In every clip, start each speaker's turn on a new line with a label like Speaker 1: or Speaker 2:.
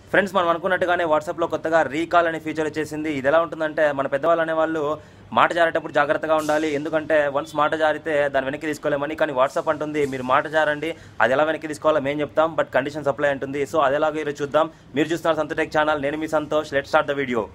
Speaker 1: friends మనం అనుకున్నట్టుగానే వాట్సాప్లో కొత్తగా రీకాల్ అనే ఫీచర్ వచ్చేసింది ఇది ఎలా ఉంటుందంటే మన పెద్దవాళ్ళు అనేవాళ్ళు మాట జారేటప్పుడు జాగ్రత్తగా ఉండాలి ఎందుకంటే వన్స్ మాట జారితే దాన్ని వెనక్కి తీసుకోలేమని కానీ వాట్సాప్ అంటుంది మీరు మాట జారండి అది ఎలా వెనక్కి తీసుకోవాలో మేము చెప్తాం బట్ కండిషన్ సప్లై అంటుంది సో అది ఎలాగో ఈరోజు చూద్దాం మీరు చూస్తున్నారు సంతటెక్ ఛానల్ నేను మీ Santosh let start the video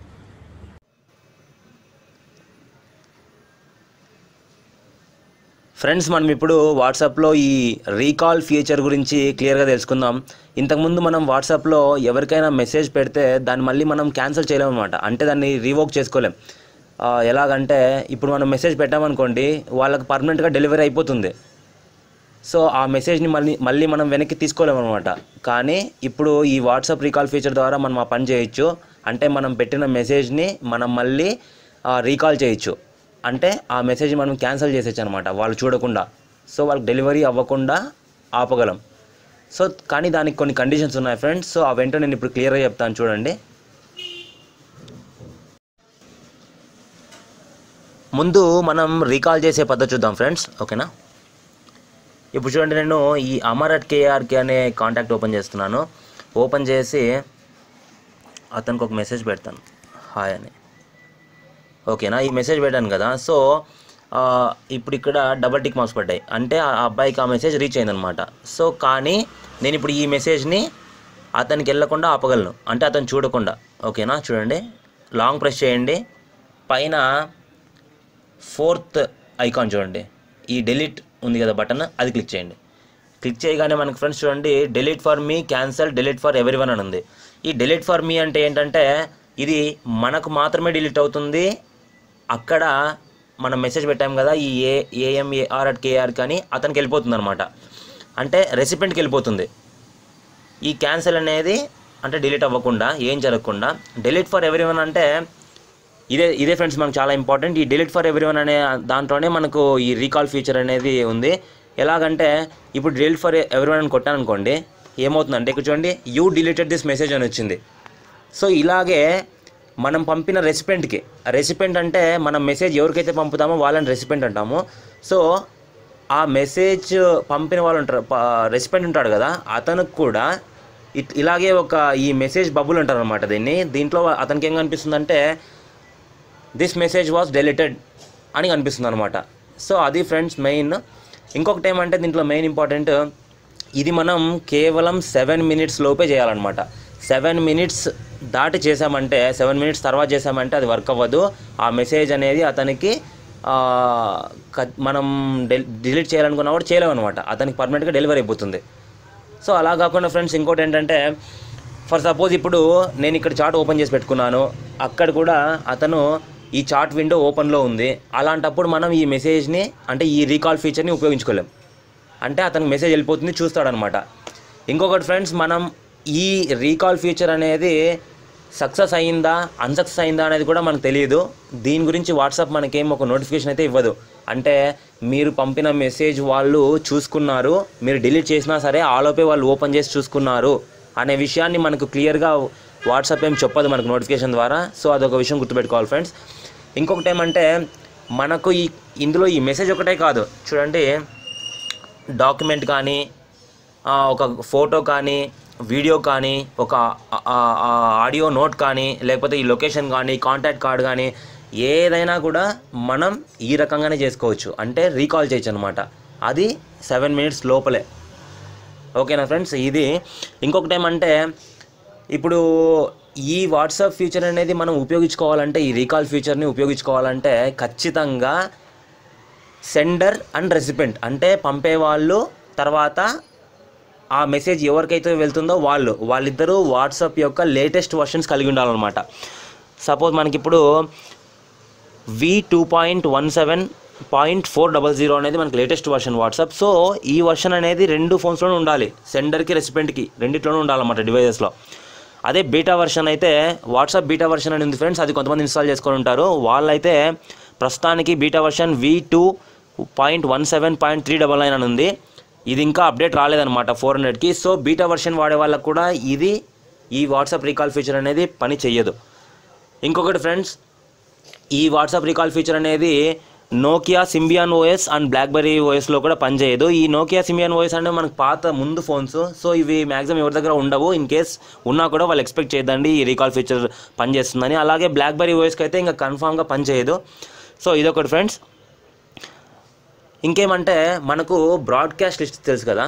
Speaker 1: friends మనం ఇప్పుడు వాట్సాప్లో ఈ రీకాల్ ఫీచర్ గురించి క్లియర్గా తెలుసుకుందాం ఇంతకుముందు మనం వాట్సాప్లో ఎవరికైనా మెసేజ్ పెడితే దాన్ని మళ్ళీ మనం క్యాన్సిల్ చేయలేము అనమాట అంటే దాన్ని రీవోక్ చేసుకోలేం ఆ, ఎలాగంటే ఇప్పుడు మనం మెసేజ్ పెట్టామనుకోండి వాళ్ళకి పర్మనెంట్గా డెలివరీ అయిపోతుంది సో ఆ మెసేజ్ని మళ్ళీ మళ్ళీ మనం వెనక్కి తీసుకోలేము అనమాట కానీ ఇప్పుడు ఈ వాట్సాప్ రీకాల్ ఫీచర్ ద్వారా మనం ఆ పని చేయొచ్చు అంటే మనం పెట్టిన మెసేజ్ని మనం మళ్ళీ రీకాల్ చేయొచ్చు అంటే ఆ మెసేజ్ మనం క్యాన్సిల్ చేసేయచ్చు అనమాట వాళ్ళు చూడకుండా సో వాళ్ళకి డెలివరీ అవ్వకుండా ఆపగలం సో కానీ దానికి కొన్ని కండిషన్స్ ఉన్నాయి ఫ్రెండ్స్ సో అవేంటో నేను ఇప్పుడు క్లియర్గా చెప్తాను చూడండి ముందు మనం రీకాల్ చేసే పద్ధతి చూద్దాం ఫ్రెండ్స్ ఓకేనా ఇప్పుడు చూడండి నేను ఈ అమర్ అట్ కేఆర్కే అనే కాంటాక్ట్ ఓపెన్ చేస్తున్నాను ఓపెన్ చేసి అతనికి ఒక మెసేజ్ పెడతాను హాయ్ అని ఓకేనా ఈ మెసేజ్ పెట్టాను కదా సో ఆ, ఇప్పుడు ఇక్కడ డబల్ టిక్ మార్క్స్ పడ్డాయి అంటే ఆ అబ్బాయికి ఆ మెసేజ్ రీచ్ అయిందనమాట సో కానీ నేను ఇప్పుడు ఈ మెసేజ్ని అతనికి వెళ్ళకుండా ఆపగలను అంటే అతను చూడకుండా ఓకేనా చూడండి లాంగ్ ప్రెస్ చేయండి పైన ఫోర్త్ ఐకాన్ చూడండి ఈ డెలీట్ ఉంది కదా బటన్ అది క్లిక్ చేయండి క్లిక్ చేయగానే మనకి ఫ్రెండ్స్ చూడండి delete for me cancel delete for everyone అని ఉంది ఈ డెలీట్ ఫర్ మీ అంటే ఏంటంటే ఇది మనకు మాత్రమే డిలీట్ అవుతుంది అక్కడ మనం మెసేజ్ పెట్టాం కదా ఈ ఏ ఏఎంఏఆర్ అట్ కేఆర్ కానీ అతనికి వెళ్ళిపోతుంది అనమాట అంటే రెసిపెంట్కి వెళ్ళిపోతుంది ఈ క్యాన్సిల్ అనేది అంటే డిలీట్ అవ్వకుండా ఏం జరగకుండా డిలీట్ ఫర్ ఎవరి వన్ అంటే ఇదే ఇదే ఫ్రెండ్స్ మనకు చాలా ఇంపార్టెంట్ ఈ డిలీట్ ఫర్ ఎవ్రీ అనే దాంట్లోనే మనకు ఈ రీకాల్ ఫీచర్ అనేది ఉంది ఎలాగంటే ఇప్పుడు డిలీట్ ఫర్ ఎవ్రీ అని కొట్టాను అనుకోండి ఏమవుతుందంటే ఇక్కడ చూడండి యూ డిలీటెడ్ దిస్ మెసేజ్ అని వచ్చింది సో ఇలాగే మనం పంపిన రెసిపెంట్కి రెసిపెంట్ అంటే మనం మెసేజ్ ఎవరికైతే పంపుతామో వాళ్ళని రెసిపెంట్ అంటాము సో ఆ మెసేజ్ పంపిన వాళ్ళు ఉంటారు రెసిపెంట్ ఉంటాడు కదా అతనికి కూడా ఇట్ ఇలాగే ఒక ఈ మెసేజ్ బబుల్ అంటారు అనమాట దీన్ని దీంట్లో అతనికి ఏం కనిపిస్తుందంటే దిస్ మెసేజ్ వాస్ డెలిటెడ్ అని కనిపిస్తుంది అనమాట సో అది ఫ్రెండ్స్ మెయిన్ ఇంకొకటి ఏమంటే దీంట్లో మెయిన్ ఇంపార్టెంట్ ఇది మనం కేవలం సెవెన్ మినిట్స్ లోపే చేయాలన్నమాట సెవెన్ మినిట్స్ దాటి చేసామంటే సెవెన్ మినిట్స్ తర్వాత చేసామంటే అది వర్క్ అవ్వదు ఆ మెసేజ్ అనేది అతనికి ఆ, క- మనం డెల్ డిలీట్ చేయాలనుకున్నా కూడా చేయలేము అనమాట అతనికి పర్మనెంట్గా డెలివరీ అయిపోతుంది సో అలా కాకుండా ఫ్రెండ్స్ ఇంకోటి ఏంటంటే ఫర్ సపోజ్ ఇప్పుడు నేను ఇక్కడ చార్ట్ ఓపెన్ చేసి పెట్టుకున్నాను అక్కడ కూడా అతను ఈ చార్ట్ విండో ఓపెన్లో ఉంది అలాంటప్పుడు మనం ఈ మెసేజ్ని అంటే ఈ రీకాల్ ఫీచర్ని ఉపయోగించుకోలేం అంటే అతనికి మెసేజ్ వెళ్ళిపోతుంది చూస్తాడనమాట ఇంకొకటి ఫ్రెండ్స్ మనం ఈ రీకాల్ ఫీచర్ అనేది సక్సెస్ అయిందా అన్సక్సెస్ అయిందా అనేది కూడా మనకు తెలియదు దీని గురించి వాట్సాప్ మనకేం ఒక నోటిఫికేషన్ అయితే ఇవ్వదు అంటే మీరు పంపిన మెసేజ్ వాళ్ళు చూసుకున్నారు మీరు డిలీట్ చేసినా సరే ఆలోపే వాళ్ళు ఓపెన్ చేసి చూసుకున్నారు అనే విషయాన్ని మనకు క్లియర్గా వాట్సాప్ ఏం చెప్పదు మనకు నోటిఫికేషన్ ద్వారా సో అదొక విషయం గుర్తుపెట్టుకోవాలి ఫ్రెండ్స్ ఇంకొకటి ఏమంటే మనకు ఈ ఇందులో ఈ మెసేజ్ ఒకటే కాదు చూడండి డాక్యుమెంట్ కానీ ఆ, ఒక ఫోటో కానీ వీడియో కానీ ఒక ఆ- ఆ- ఆ ఆడియో నోట్ కానీ లేకపోతే ఈ లొకేషన్ కానీ కాంటాక్ట్ కార్డ్ కానీ ఏదైనా కూడా మనం ఈ రకంగానే చేసుకోవచ్చు అంటే రీకాల్ చేయొచ్చు అనమాట అది సెవెన్ మినిట్స్ లోపలే ఓకేనా ఫ్రెండ్స్ ఇది ఇంకొకటి ఏమంటే ఇప్పుడు ఈ వాట్సాప్ ఫీచర్ అనేది మనం ఉపయోగించుకోవాలంటే ఈ రీకాల్ ఫీచర్ని ఉపయోగించుకోవాలంటే ఖచ్చితంగా సెండర్ అండ్ రెసిపెంట్ అంటే పంపేవాళ్ళు తర్వాత ఆ మెసేజ్ ఎవరికైతే వెళ్తుందో వాళ్ళు వాళ్ళిద్దరూ వాట్సాప్ యొక్క లేటెస్ట్ వర్షన్స్ కలిగి ఉండాలన్నమాట సపోజ్ మనకి ఇప్పుడు V two point one seven point four double zero అనేది మనకి లేటెస్ట్ వర్షన్ వాట్సాప్ సో ఈ వర్షన్ అనేది రెండు ఫోన్స్లోనే ఉండాలి సెండర్కి రెసిపెంట్కి రెండిట్లోనూ ఉండాలన్నమాట డివైజెస్లో అదే బీటా వర్షన్ అయితే వాట్సాప్ బీటా వర్షన్ అని ఉంది ఫ్రెండ్స్ అది కొంతమంది ఇన్స్టాల్ చేసుకొని ఉంటారు వాళ్ళైతే ప్రస్తుతానికి beta version V two point one seven point three double nine అని ఉంది ఇది ఇంకా అప్డేట్ రాలేదన్నమాట ఫోర్ హండ్రెడ్కి సో బీటా వర్షన్ వాడే వాళ్ళకు కూడా ఇది ఈ వాట్సాప్ రీకాల్ ఫీచర్ అనేది పని చెయ్యదు ఇంకొకటి ఫ్రెండ్స్ ఈ వాట్సాప్ రీకాల్ ఫీచర్ అనేది Nokia Symbian OS and BlackBerry ఓఎస్లో కూడా పనిచేయదు ఈ నోకియా సింబియాన్ ఓఎస్ అంటే మనకు పాత ముందు ఫోన్స్ సో ఇవి మ్యాక్సిమం ఎవరి దగ్గర ఉండవు ఇన్ కేస్ ఉన్నా కూడా వాళ్ళు ఎక్స్పెక్ట్ చేయదండి ఈ రీకాల్ ఫీచర్ పనిచేస్తుందని అలాగే బ్లాక్బెర్రీ ఓఎస్కి అయితే ఇంకా కన్ఫామ్గా పనిచేయదు సో ఇదొకటి ఫ్రెండ్స్ ఇంకేమంటే మనకు బ్రాడ్కాస్ట్ లిస్ట్ తెలుసు కదా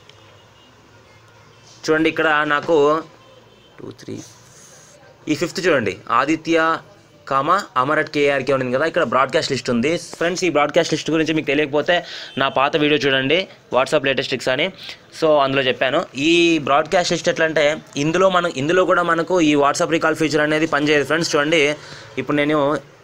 Speaker 1: చూడండి ఇక్కడ నాకు టూ త్రీ ఈ ఫిఫ్త్ చూడండి ఆదిత్య కామ అమరట్ కేఆర్కే ఉంది కదా ఇక్కడ బ్రాడ్కాస్ట్ లిస్ట్ ఉంది ఫ్రెండ్స్ ఈ బ్రాడ్కాస్ట్ లిస్ట్ గురించి మీకు తెలియకపోతే నా పాత వీడియో చూడండి వాట్సాప్ లేటెస్ట్ ట్రిక్స్ అని సో అందులో చెప్పాను ఈ బ్రాడ్కాస్ట్ లిస్ట్ ఎట్లా అంటే ఇందులో మనం ఇందులో కూడా మనకు ఈ వాట్సాప్ రికాల్ ఫీచర్ అనేది పనిచేయదు ఫ్రెండ్స్ చూడండి ఇప్పుడు నేను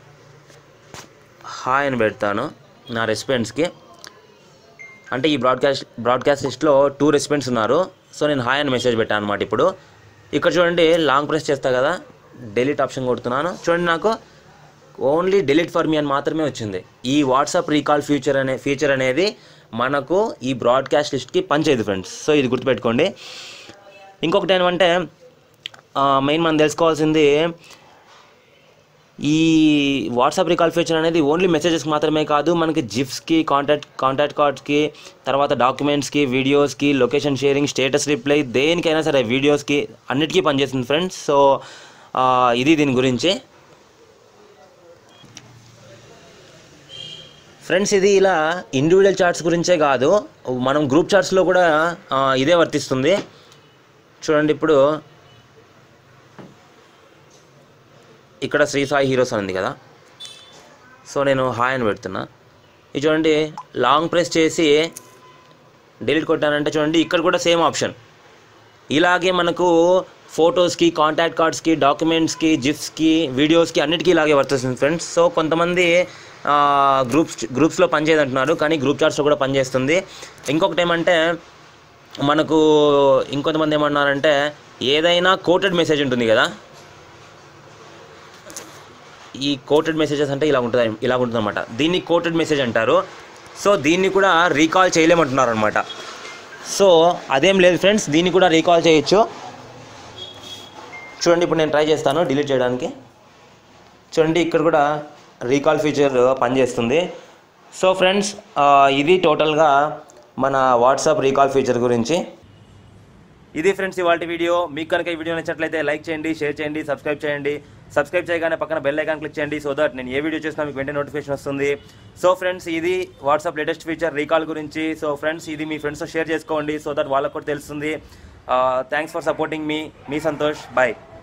Speaker 1: హాయ్ అని పెడతాను నా రెస్పాన్స్కి అంటే ఈ బ్రాడ్కాస్ట్ బ్రాడ్కాస్ట్ లిస్ట్లో టూ రెస్పాన్స్ ఉన్నారు సో నేను హాయ్ అని మెసేజ్ పెట్టాను అనమాట ఇప్పుడు ఇక్కడ చూడండి లాంగ్ ప్రెస్ చేస్తా కదా డెలీట్ ఆప్షన్ కొడుతున్నాను చూడండి నాకు ఓన్లీ డెలీట్ ఫర్ మీ అని మాత్రమే వచ్చింది ఈ వాట్సాప్ రీకాల్ ఫ్యూచర్ అనే ఫీచర్ అనేది మనకు ఈ బ్రాడ్కాస్ట్ లిస్ట్కి పనిచేయదు ఫ్రెండ్స్ సో ఇది గుర్తుపెట్టుకోండి ఇంకొకటి ఏమంటే మెయిన్ మనం తెలుసుకోవాల్సింది ఈ వాట్సాప్ రికాల్ ఫీచర్ అనేది ఓన్లీ మెసేజెస్కి మాత్రమే కాదు మనకి జిప్స్కి కాంటాక్ట్ కాంటాక్ట్ కార్డ్స్కి తర్వాత డాక్యుమెంట్స్కి వీడియోస్కి లొకేషన్ షేరింగ్ స్టేటస్ రిప్లై దేనికైనా సరే వీడియోస్కి అన్నిటికీ పనిచేస్తుంది ఫ్రెండ్స్ సో ఆ, ఇది దీని గురించి ఫ్రెండ్స్ ఇది ఇలా ఇండివిజువల్ చార్ట్స్ గురించే కాదు మనం గ్రూప్ చార్ట్స్లో కూడా ఆ, ఇదే వర్తిస్తుంది చూడండి ఇప్పుడు ఇక్కడ శ్రీ సాయి హీరోస్ అని ఉంది కదా సో నేను హాయ్ అని పెడుతున్నా ఇది చూడండి లాంగ్ ప్రెస్ చేసి డిలీట్ కొట్టానంటే చూడండి ఇక్కడ కూడా సేమ్ ఆప్షన్ ఇలాగే మనకు ఫొటోస్కి కాంటాక్ట్ కార్డ్స్కి డాక్యుమెంట్స్కి జిప్స్కి వీడియోస్కి అన్నిటికీ ఇలాగే వర్తిస్తుంది ఫ్రెండ్స్ సో కొంతమంది గ్రూప్స్ గ్రూప్స్లో పనిచేయదంటున్నారు కానీ గ్రూప్ చార్ట్స్లో కూడా పనిచేస్తుంది ఇంకొకటి ఏమంటే మనకు ఇంకొంతమంది ఏమన్నారంటే ఏదైనా కోటెడ్ మెసేజ్ ఉంటుంది కదా ఈ కోటెడ్ మెసేజెస్ అంటే ఇలా ఉంటుంది ఇలా ఉంటుంది అనమాట దీన్ని కోటెడ్ మెసేజ్ అంటారు సో దీన్ని కూడా రీకాల్ చేయలేమంటున్నారు అనమాట సో అదేం లేదు ఫ్రెండ్స్ దీన్ని కూడా రీకాల్ చేయొచ్చు చూడండి ఇప్పుడు నేను ట్రై చేస్తాను డిలీట్ చేయడానికి చూడండి ఇక్కడ కూడా రీకాల్ ఫీచర్ పనిచేస్తుంది సో ఫ్రెండ్స్ ఇది టోటల్గా మన వాట్సాప్ రీకాల్ ఫీచర్ గురించి ఇది ఫ్రెండ్స్ ఇవాళ వీడియో మీకు కనుక ఈ వీడియో నచ్చినట్లయితే లైక్ చేయండి షేర్ చేయండి సబ్స్క్రైబ్ చేయండి సబ్స్క్రైబ్ చేయగానే పక్కన బెల్ ఐకాన్ క్లిక్ చేయండి సో దట్ నేను ఏ వీడియో చేసినా మీకు వెంటనే నోటిఫికేషన్ వస్తుంది సో ఫ్రెండ్స్ ఇది వాట్సాప్ లేటెస్ట్ ఫీచర్ రీకాల్ గురించి సో ఫ్రెండ్స్ ఇది మీ ఫ్రెండ్స్తో షేర్ చేసుకోండి సో దట్ వాళ్ళకు కూడా తెలుస్తుంది థ్యాంక్స్ ఫర్ సపోర్టింగ్ మీ మీ సంతోష్ బాయ్